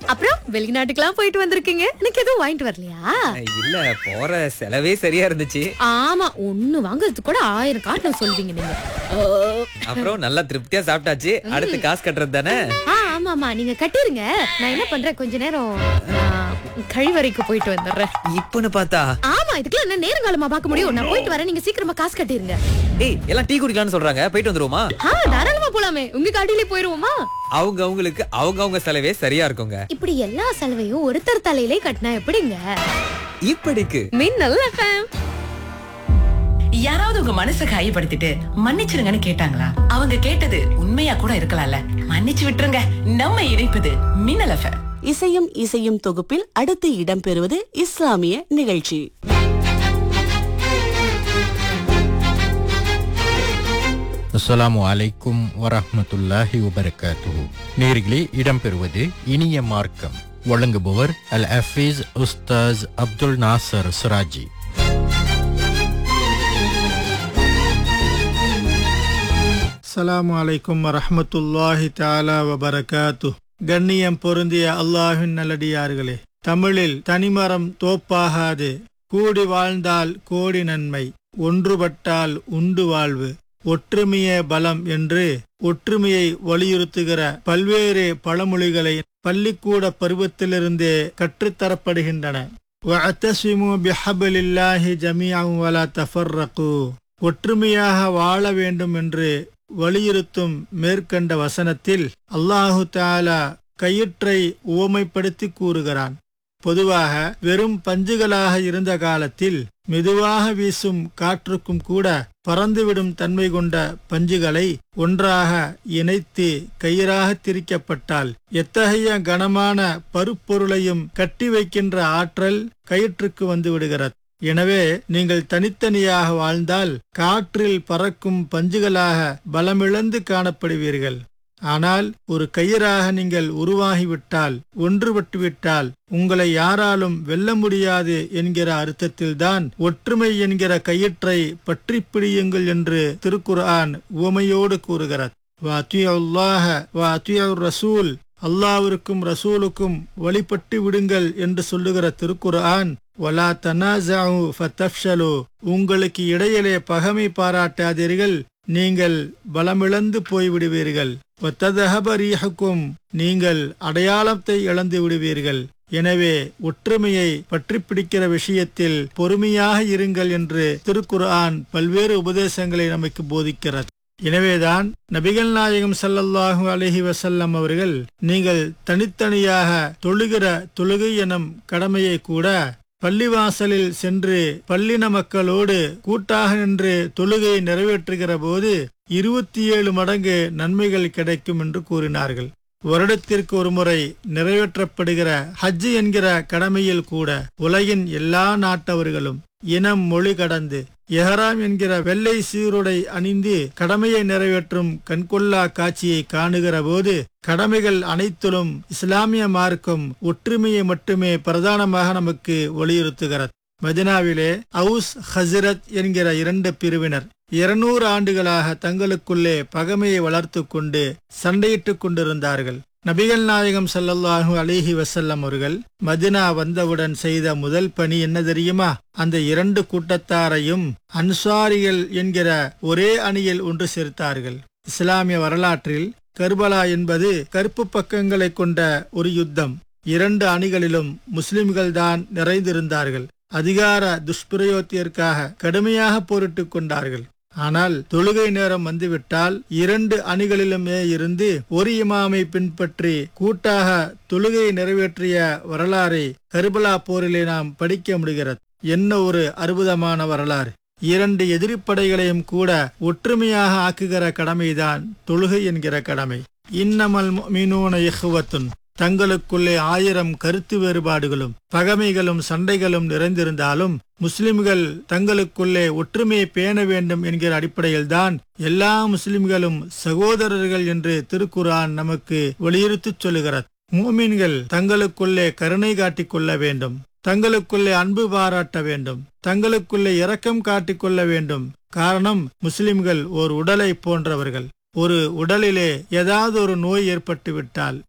அப்புறம் வெளிநாட்டுக்கெல்லாம் போயிட்டு வந்திருக்கீங்க எனக்கு எதுவும் வாங்கிட்டு வரலையா இல்ல போற செலவே சரியா இருந்துச்சு ஆமா ஒண்ணு வாங்குறதுக்கு கூட ஆயிரம் காரணம் சொல்லுவீங்க நீங்க ஓ. அப்புறம் நல்லா திருப்தியா சாப்பிட்டாச்சு அடுத்து காசு கட்டுறது தானே ஆ ஆமா ஆமா நீங்க கட்டிருங்க நான் என்ன பண்றேன் கொஞ்ச நேரம் ஆ, கழிவறைக்கு போயிட்டு வந்துடுறேன் இப்பன்னு பார்த்தா ஆமா இதுக்கெல்லாம் என்ன நேரங்காலமா பார்க்க முடியும் நான் போயிட்டு வரேன் நீங்க சீக்கிரமா காசு கட்டிருங்க ஏய் எல்லாம் டீ குடிக்கலாம்னு சொல்றாங்க போயிட்டு வந்துருவோமா ஆ தாராளமா போலாமே உங்க காட்டிலே போயிருவோமா அவங்க அவங்களுக்கு அவங்க அவங்க செலவே சரியா இருக்குங்க இப்படி எல்லா செலவையும் ஒருத்தர் தலையிலே கட்டினா எப்படிங்க இப்படிக்கு மின்னல் எஃப்எம் யாராவது உங்க மனசை காயப்படுத்திட்டு மன்னிச்சிருங்கன்னு கேட்டாங்களா அவங்க கேட்டது உண்மையா கூட இருக்கலாம்ல மன்னிச்சு விட்டுருங்க நம்ம இணைப்பது மின்னல் எஃப்எம் இசையும் இசையும் தொகுப்பில் அடுத்து இடம்பெறுவது இஸ்லாமிய நிகழ்ச்சி அஸ்ஸலாமு அலைக்கும் வரஹ்மத்துல்லாஹி வபரகாத்துஹு நேர்களே இடம்பெறுவது இனிய மார்க்கம் வழங்குபவர் அல் ஹஃபீஸ் உஸ்தாஸ் அப்துல் நாசர் சிராஜி அஸ்ஸலாமு அலைக்கும் வரஹ்மத்துல்லாஹி தஆலா வபரகாத்து கண்ணியம் பொருந்திய அல்லாஹின் நல்லடியார்களே தமிழில் தனிமரம் தோப்பாகாது கூடி வாழ்ந்தால் கோடி நன்மை ஒன்றுபட்டால் உண்டு வாழ்வு ஒற்றுமையே பலம் என்று ஒற்றுமையை வலியுறுத்துகிற பல்வேறு பழமொழிகளை பள்ளிக்கூட பருவத்திலிருந்தே கற்றுத்தரப்படுகின்றன وَاعْتَصِمُوا بِحَبْلِ اللَّهِ جَمِيعًا وَلَا تَفَرَّقُوا ஒற்றுமையாக வாழ வேண்டும் என்று வலியுறுத்தும் மேற்கண்ட வசனத்தில் அல்லாஹு தாலா கயிற்றை உவமைப்படுத்தி கூறுகிறான் பொதுவாக வெறும் பஞ்சுகளாக இருந்த காலத்தில் மெதுவாக வீசும் காற்றுக்கும் கூட பறந்துவிடும் தன்மை கொண்ட பஞ்சுகளை ஒன்றாக இணைத்து கயிறாக திரிக்கப்பட்டால் எத்தகைய கனமான பருப்பொருளையும் கட்டி வைக்கின்ற ஆற்றல் கயிற்றுக்கு வந்து விடுகிறது எனவே நீங்கள் தனித்தனியாக வாழ்ந்தால் காற்றில் பறக்கும் பஞ்சுகளாக பலமிழந்து காணப்படுவீர்கள் ஆனால் ஒரு கயிறாக நீங்கள் உருவாகிவிட்டால் ஒன்றுபட்டுவிட்டால் உங்களை யாராலும் வெல்ல முடியாது என்கிற அர்த்தத்தில்தான் ஒற்றுமை என்கிற கயிற்றை பற்றி பிடியுங்கள் என்று திருக்குர்ஆன் உவமையோடு கூறுகிறது வாத்தியுல்லாஹ வாத்தியுர் ரசூல் அல்லாவிற்கும் ரசூலுக்கும் வழிபட்டு விடுங்கள் என்று சொல்லுகிற திருக்குர்ஆன் வலா தனாசாவு ஃபத்தஃப்ஷலு உங்களுக்கு இடையிலே பகமை பாராட்டாதீர்கள் நீங்கள் பலமிழந்து போய்விடுவீர்கள் ஒத்ததகபரீஹக்கும் நீங்கள் அடையாளத்தை இழந்து விடுவீர்கள் எனவே ஒற்றுமையை பற்றி பிடிக்கிற விஷயத்தில் பொறுமையாக இருங்கள் என்று திருக்குர்ஆன் பல்வேறு உபதேசங்களை நமக்கு போதிக்கிறது எனவேதான் நபிகள் நாயகம் ஸல்லல்லாஹு அலைஹி வஸல்லம் அவர்கள் நீங்கள் தனித்தனியாக தொழுகிற தொழுகை எனும் கடமையை கூட பள்ளிவாசலில் சென்று பள்ளின மக்களோடு கூட்டாக நின்று தொழுகையை நிறைவேற்றுகிற போது இருபத்தி ஏழு மடங்கு நன்மைகள் கிடைக்கும் என்று கூறினார்கள் வருடத்திற்கு ஒருமுறை நிறைவேற்றப்படுகிற ஹஜ் என்கிற கடமையில் கூட உலகின் எல்லா நாட்டவர்களும் இனம் மொழி கடந்து எஹராம் என்கிற வெள்ளை சீருடை அணிந்து கடமையை நிறைவேற்றும் கண்கொள்ளா காட்சியை காணுகிற போது கடமைகள் அனைத்திலும் இஸ்லாமிய மார்க்கம் ஒற்றுமையை மட்டுமே பிரதானமாக நமக்கு வலியுறுத்துகிறது மதினாவிலே அவுஸ் ஹசிரத் என்கிற இரண்டு பிரிவினர் இருநூறு ஆண்டுகளாக தங்களுக்குள்ளே பகைமையை வளர்த்து கொண்டு சண்டையிட்டுக் கொண்டிருந்தார்கள் நபிகள் நாயகம் ஸல்லல்லாஹு அலைஹி வஸல்லம் அவர்கள் மதினா வந்தவுடன் செய்த முதல் பணி என்ன தெரியுமா அந்த இரண்டு கூட்டத்தாரையும் அன்சாரிகள் என்கிற ஒரே அணியில் ஒன்று சேர்த்தார்கள் இஸ்லாமிய வரலாற்றில் கர்பலா என்பது கருப்பு பக்கங்களை கொண்ட ஒரு யுத்தம் இரண்டு அணிகளிலும் முஸ்லிம்கள்தான் நிறைந்திருந்தார்கள் அதிகார துஷ்பிரயோகத்திற்காக கடுமையாக போரிட்டுக் கொண்டார்கள் ஆனால் தொழுகை நேரம் வந்துவிட்டால் இரண்டு அணிகளிலுமே இருந்து ஒரு இமாமை பின்பற்றி கூட்டாக தொழுகையை நிறைவேற்றிய வரலாறை கருபலா போரிலே நாம் படிக்க முடிகிறது என்ன ஒரு அற்புதமான வரலாறு இரண்டு எதிரிப்படைகளையும் கூட ஒற்றுமையாக ஆக்குகிற கடமைதான் தொழுகை என்கிற கடமை இன்னமல் மீனூன இஹ்வத்துன் தங்களுக்குள்ளே ஆயிரம் கருத்து வேறுபாடுகளும் பகைமைகளும் சண்டைகளும் நிறைந்திருந்தாலும் முஸ்லிம்கள் தங்களுக்குள்ளே ஒற்றுமையை பேண வேண்டும் என்கிற அடிப்படையில்தான் எல்லா முஸ்லிம்களும் சகோதரர்கள் என்று திருக்குரான் நமக்கு வலியுறுத்திச் சொல்லுகிறது மூமின்கள் தங்களுக்குள்ளே கருணை காட்டிக் கொள்ள வேண்டும் தங்களுக்குள்ளே அன்பு பாராட்ட வேண்டும் தங்களுக்குள்ளே இரக்கம் காட்டிக் கொள்ள வேண்டும் காரணம் முஸ்லிம்கள் ஓர் உடலை போன்றவர்கள் ஒரு உடலிலே ஏதாவது ஒரு நோய் ஏற்பட்டு விட்டால்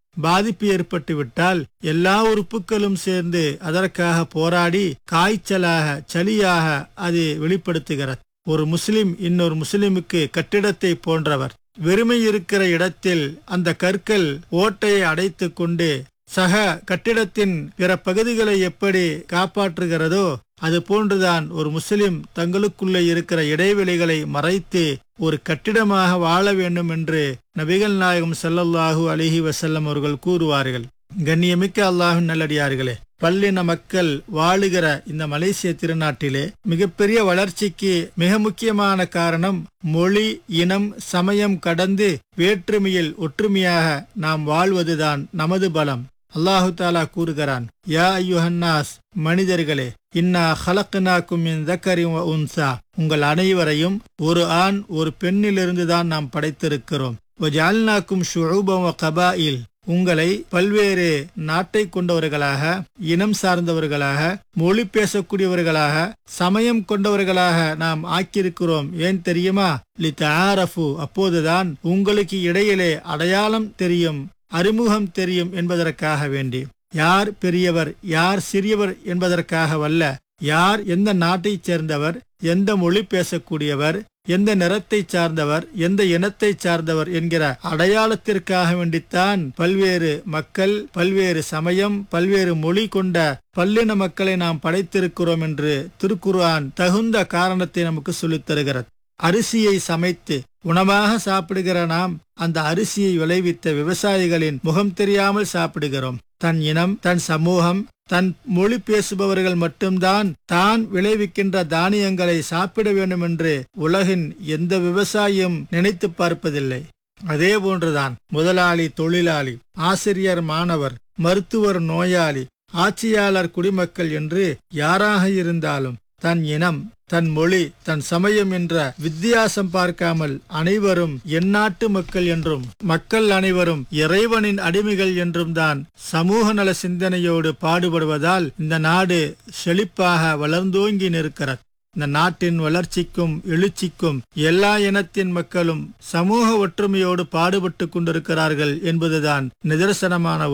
பாதிப்பு ஏற்பட்டு விட்டால் எல்லா உறுப்புகளும் சேர்ந்து அதற்காக போராடி காய்ச்சலாக சளியாக அது வெளிப்படுத்துகிறது ஒரு முஸ்லிம் இன்னொரு முஸ்லிமுக்கு கட்டிடத்தை போன்றவர் வெறுமை இருக்கிற இடத்தில் அந்த கற்கள் ஓட்டையை அடைத்து கொண்டு சக கட்டிடத்தின் பிற பகுதிகளை எப்படி காப்பாற்றுகிறதோ அது போன்றுதான் ஒரு முஸ்லிம் தங்களுக்குள்ளே இருக்கிற இடைவெளிகளை மறைத்து ஒரு கட்டிடமாக வாழ வேண்டும் என்று நபிகள் நாயகம் ஸல்லல்லாஹு அலிஹி வசல்லம் அவர்கள் கூறுவார்கள் கண்ணியமிக்க அல்லாஹின் நல்லடியார்களே பல்லின மக்கள் வாழுகிற இந்த மலேசிய திருநாட்டிலே மிகப்பெரிய வளர்ச்சிக்கு மிக முக்கியமான காரணம் மொழி இனம் சமயம் கடந்து வேற்றுமையில் ஒற்றுமையாக நாம் வாழ்வதுதான் நமது பலம் அல்லாஹு தாலா கூறுகிறான் யா ஐயுஹன்னாஸ் மனிதர்களே இன்னா ஹலக்னாக்கும் மின் தக்கரின் வ உன்சா உங்கள் அனைவரையும் ஒரு ஆண் ஒரு பெண்ணிலிருந்து தான் நாம் படைத்திருக்கிறோம் ஜால்னாக்கும் ஷுபம் கபாயில் உங்களை பல்வேறு நாட்டை கொண்டவர்களாக இனம் சார்ந்தவர்களாக மொழி பேசக்கூடியவர்களாக சமயம் கொண்டவர்களாக நாம் ஆக்கியிருக்கிறோம் ஏன் தெரியுமா லித் ஆரஃபு அப்போதுதான் உங்களுக்கு இடையிலே அடையாளம் தெரியும் அறிமுகம் தெரியும் என்பதற்காக வேண்டி யார் பெரியவர் யார் சிறியவர் என்பதற்காகவல்ல யார் எந்த நாட்டைச் சேர்ந்தவர் எந்த மொழி பேசக்கூடியவர் எந்த நிறத்தை சார்ந்தவர் எந்த இனத்தை சார்ந்தவர் என்கிற அடையாளத்திற்காக வேண்டித்தான் பல்வேறு மக்கள் பல்வேறு சமயம் பல்வேறு மொழி கொண்ட பல்லின மக்களை நாம் படைத்திருக்கிறோம் என்று திருக்குர்ஆன் தகுந்த காரணத்தை நமக்கு சொல்லித் தருகிறது அரிசியை சமைத்து உணவாக சாப்பிடுகிற நாம் அந்த அரிசியை விளைவித்த விவசாயிகளின் முகம் தெரியாமல் சாப்பிடுகிறோம் தன் இனம் தன் சமூகம் தன் மொழி பேசுபவர்கள் மட்டும்தான் தான் விளைவிக்கின்ற தானியங்களை சாப்பிட வேண்டும் என்று உலகின் எந்த விவசாயியும் நினைத்து பார்ப்பதில்லை அதே போன்றுதான் முதலாளி தொழிலாளி ஆசிரியர் மாணவர் மருத்துவர் நோயாளி ஆட்சியாளர் குடிமக்கள் என்று யாராக இருந்தாலும் தன் இனம் தன் மொழி தன் சமயம் என்ற வித்தியாசம் பார்க்காமல் அனைவரும் எந்நாட்டு மக்கள் என்றும் மக்கள் அனைவரும் இறைவனின் அடிமைகள் என்றும் தான் சமூக நல சிந்தனையோடு பாடுபடுவதால் இந்த நாடு செழிப்பாக வளர்ந்தோங்கி நிற்கிறது இந்த நாட்டின் வளர்ச்சிக்கும் எழுச்சிக்கும் எல்லா இனத்தின் மக்களும் சமூக ஒற்றுமையோடு பாடுபட்டு கொண்டிருக்கிறார்கள் என்பதுதான் நிதர்சனமான